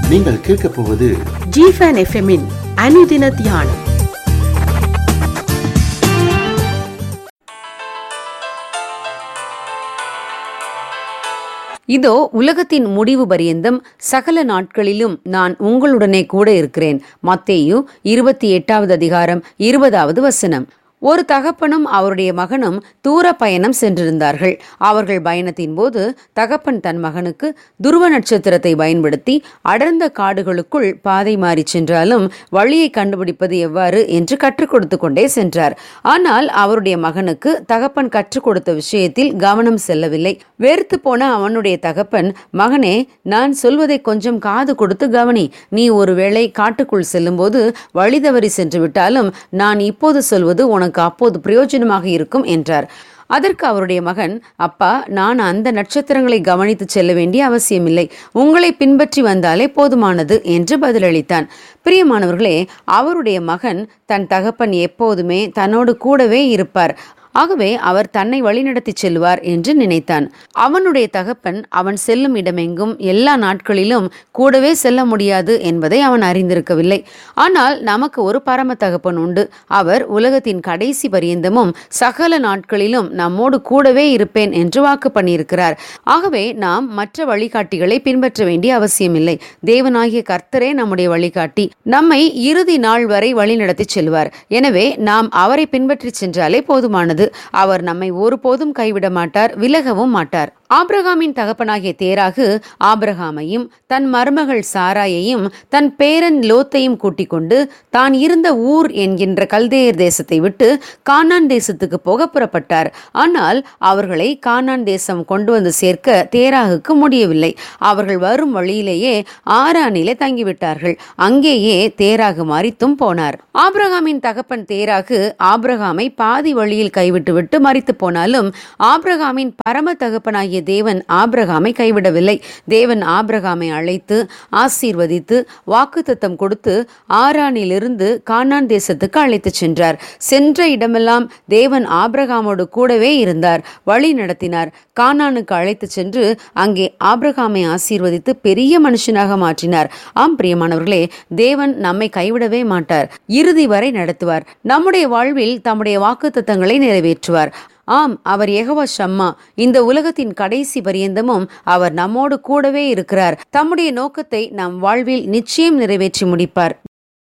நீங்கள் கேட்கப் போவது ஜிஃபன் எஃப்எம்மின் அனுதின தியானம் இதோ உலகத்தின் முடிவு பரியந்தம் சகல நாட்களிலும் நான் உங்களுடனே கூட இருக்கிறேன் மத்தேயு இருபத்தி எட்டாவது அதிகாரம் இருபதாவது வசனம் ஒரு தகப்பனும் அவருடைய மகனும் தூர பயணம் சென்றிருந்தார்கள் அவர்கள் பயணத்தின் போது தகப்பன் தன் மகனுக்கு துருவ நட்சத்திரத்தை பயன்படுத்தி அடர்ந்த காடுகளுக்குள் பாதை மாறி சென்றாலும் வழியை கண்டுபிடிப்பது எவ்வாறு என்று கற்றுக் கொடுத்து கொண்டே சென்றார் ஆனால் அவருடைய மகனுக்கு தகப்பன் கற்றுக் கொடுத்த விஷயத்தில் கவனம் செல்லவில்லை வெறுத்து போன அவனுடைய தகப்பன் மகனே நான் சொல்வதை கொஞ்சம் காது கொடுத்து கவனி நீ ஒருவேளை காட்டுக்குள் செல்லும்போது வழி தவறி சென்று விட்டாலும் நான் இப்போது சொல்வது உனக்கு அப்போது பிரயோஜனமாக இருக்கும் என்றார் அதற்கு அவருடைய மகன் அப்பா நான் அந்த நட்சத்திரங்களை கவனித்து செல்ல வேண்டிய அவசியமில்லை உங்களை பின்பற்றி வந்தாலே போதுமானது என்று பதிலளித்தான் பிரியமானவர்களே அவருடைய மகன் தன் தகப்பன் எப்போதுமே தன்னோடு கூடவே இருப்பார் ஆகவே அவர் தன்னை வழிநடத்தி செல்வார் என்று நினைத்தான் அவனுடைய தகப்பன் அவன் செல்லும் இடமெங்கும் எல்லா நாட்களிலும் கூடவே செல்ல முடியாது என்பதை அவன் அறிந்திருக்கவில்லை ஆனால் நமக்கு ஒரு பரம தகப்பன் உண்டு அவர் உலகத்தின் கடைசி பரியந்தமும் சகல நாட்களிலும் நம்மோடு கூடவே இருப்பேன் என்று வாக்கு பண்ணியிருக்கிறார் ஆகவே நாம் மற்ற வழிகாட்டிகளை பின்பற்ற வேண்டிய அவசியமில்லை தேவனாகிய கர்த்தரே நம்முடைய வழிகாட்டி நம்மை இறுதி நாள் வரை வழிநடத்தி செல்வார் எனவே நாம் அவரை பின்பற்றி சென்றாலே போதுமானது அவர் நம்மை ஒருபோதும் கைவிட மாட்டார் விலகவும் மாட்டார் ஆபிரகாமின் தகப்பனாகிய தேராகு ஆபிரகாமையும் தன் மருமகள் சாராயையும் தன் பேரன் லோத்தையும் கூட்டிக் கொண்டு தான் இருந்த ஊர் என்கின்ற கல்தேயர் தேசத்தை விட்டு கானான் தேசத்துக்கு போக புறப்பட்டார் ஆனால் அவர்களை கானான் தேசம் கொண்டு வந்து சேர்க்க தேராகுக்கு முடியவில்லை அவர்கள் வரும் வழியிலேயே ஆரானிலே தங்கிவிட்டார்கள் அங்கேயே தேராகு மறித்தும் போனார் ஆபிரகாமின் தகப்பன் தேராகு ஆபிரகாமை பாதி வழியில் கைவிட்டுவிட்டு மறித்து போனாலும் ஆபிரகாமின் பரம தகப்பனாகிய தேவன் ஆபிரகாமை கைவிடவில்லை தேவன் ஆபிரகாமை அழைத்து ஆசீர்வதித்து வாக்குத்தத்தம் கொடுத்து ஆரானிலிருந்து கானான் தேசத்துக்கு அழைத்துச் சென்றார் சென்ற இடமெல்லாம் தேவன் ஆபிரகாமோடு கூடவே இருந்தார் வழி நடத்தினார் கானானுக்கு அழைத்துச் சென்று அங்கே ஆபிரகாமை ஆசீர்வதித்து பெரிய மனுஷனாக மாற்றினார் ஆம் பிரியமானவர்களே தேவன் நம்மை கைவிடவே மாட்டார் இறுதி வரை நடத்துவார் நம்முடைய வாழ்வில் தம்முடைய வாக்குத்தத்தங்களை நிறைவேற்றுவார் ஆம் அவர் யெகோவா ஷம்மா இந்த உலகத்தின் கடைசி பரியந்தமும் அவர் நம்மோடு கூடவே இருக்கிறார் தம்முடைய நோக்கத்தை நம் வாழ்வில் நிச்சயம் நிறைவேற்றி முடிப்பார்